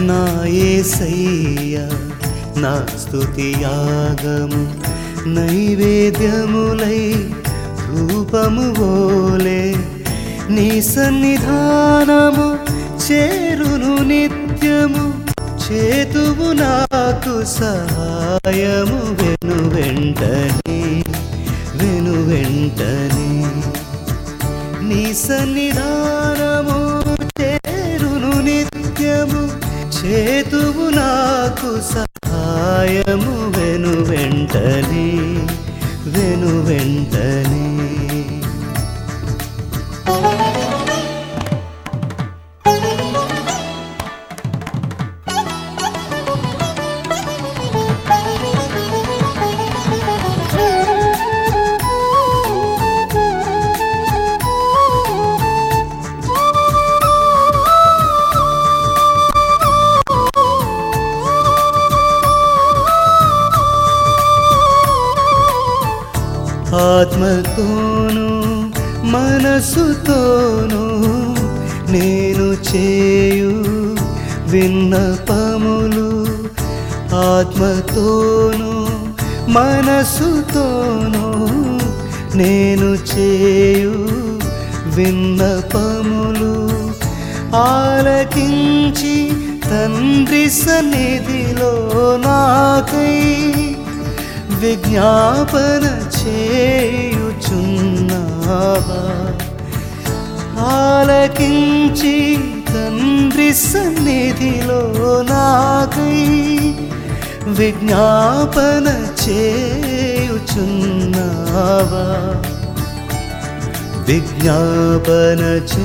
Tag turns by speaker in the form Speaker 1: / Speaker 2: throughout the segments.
Speaker 1: నా ఏసయ్య నా స్తుతి యాగము నైవేద్యములై ధూపము ఓలే నీ సన్నిధానము చేరును నిత్యము చేతువు నాకు సహాయము వెను వెంటనే వెను వెంటనే నీ సన్నిధానము చేరును నిత్యము చేతువు నాకు సహాయము వెను వెంటనే వెను వెంటనే ఆత్మతోను మనసుతోను నేను చేయు విన్నపములు ఆత్మతోను మనసుతోను నేను చేయు విన్నపములు ఆలకించి తండ్రి సన్నిధిలో నాకై విజ్ఞాపన చేయుచున్నావా ఆలకించి తండ్రి సన్నిధిలో నాకై విజ్ఞాపన చేయుచున్నావా విజ్ఞాపన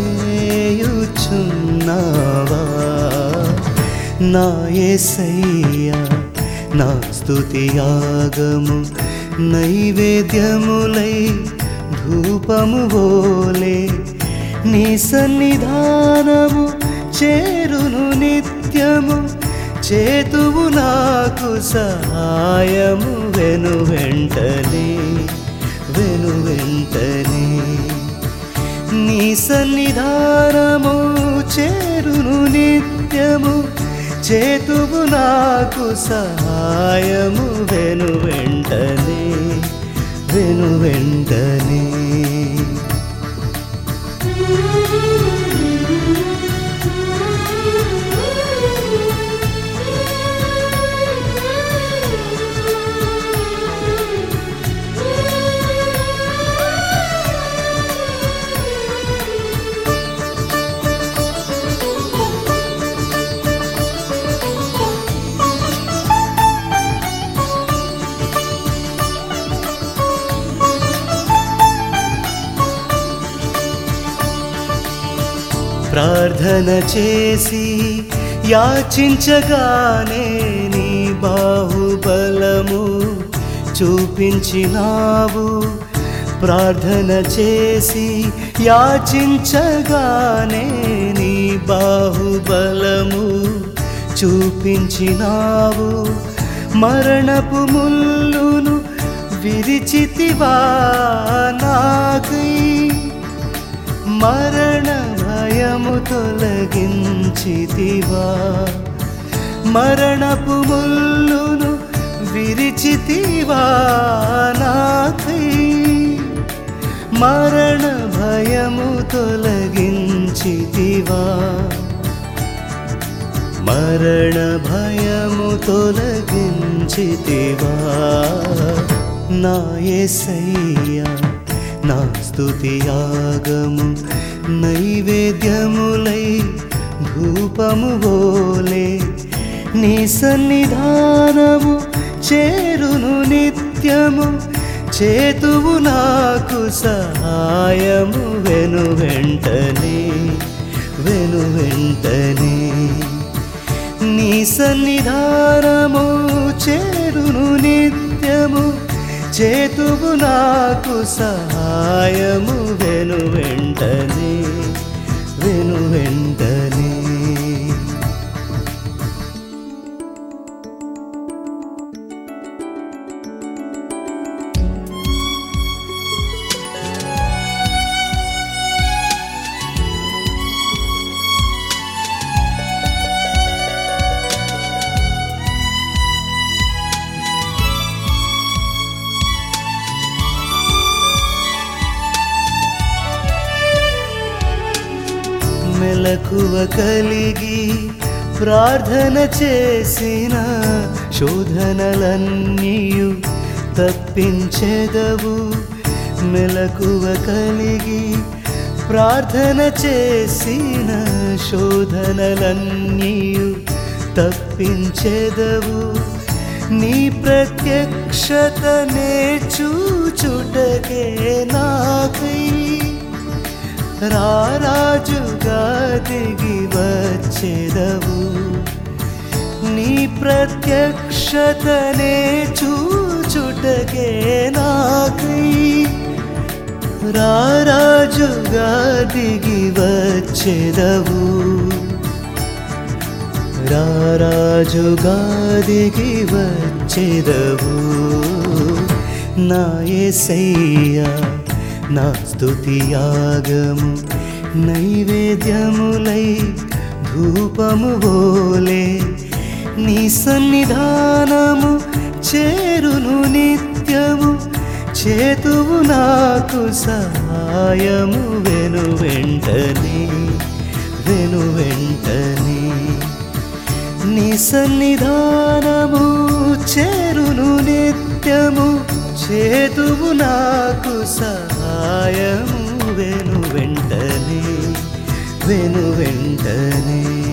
Speaker 1: చేయుచున్నావా నా యేసయ్యా నా స్తుతి యాగము నైవేద్యములై ధూపము ఓలే నీ సన్నిధానము చేరును నిత్యము చేతువు నాకు సహాయము వెను వెంటనే వెను వెంటనే నీ సన్నిధానము చేరును నిత్యము చేతువు నాకు సహాయము వెను వెంటనే వెను వెంటనే ప్రార్థన చేసి యాచించగానే నీ బాహుబలము చూపించినావు ప్రార్థన చేసి యాచించగానే నీ బాహుబలము చూపించినావు మరణపు ముల్లును విరిచితివా నాకై మరణ భయము తొలగించితివా మరణపు ముల్లును విరిచితివా నాకై మరణ భయము తొలగించితివా మరణ భయము తొలగించితివా నా యేసయ్యా నా స్తుతి యాగము నైవేద్యములై ధూపము ఓలే నీ సన్నిధానము చేరును నిత్యము చేతువు నాకు సహాయము వెను వెంటనే వెను వెంటనే నీ సన్నిధానము చేరును నిత్యము చేతువు నాకు సహాయము వెను వెంటనే వెను వెంటనే మెలకువ కలిగి ప్రార్థన చేసిన శోధనలన్నీయు తప్పించెదవు మెలకువ కలిగి ప్రార్థన చేసిన శోధనలన్నీయు తప్పించెదవు నీ ప్రత్యక్షతనే చూచుటకే నాకై రారాజుగా దిగి వచ్చేదవు నీ ప్రత్యక్షతనే చూచుటకే నాకై రారాజుగా దిగి వచ్చేదవు రారాజుగా దిగి వచ్చేదవు నా యేసయ్యా నా స్తుతి యాగము నైవేద్యములై ధూపము ఓలే నీ సన్నిధానము చేరును నిత్యము చేతువు నాకు సహాయము వెను వెంటనే వెను వెంటనే నీ సన్నిధానము చేరును నిత్యము చేతువు నాకు సహాయము వెను వెంటనే వెను వెంటనే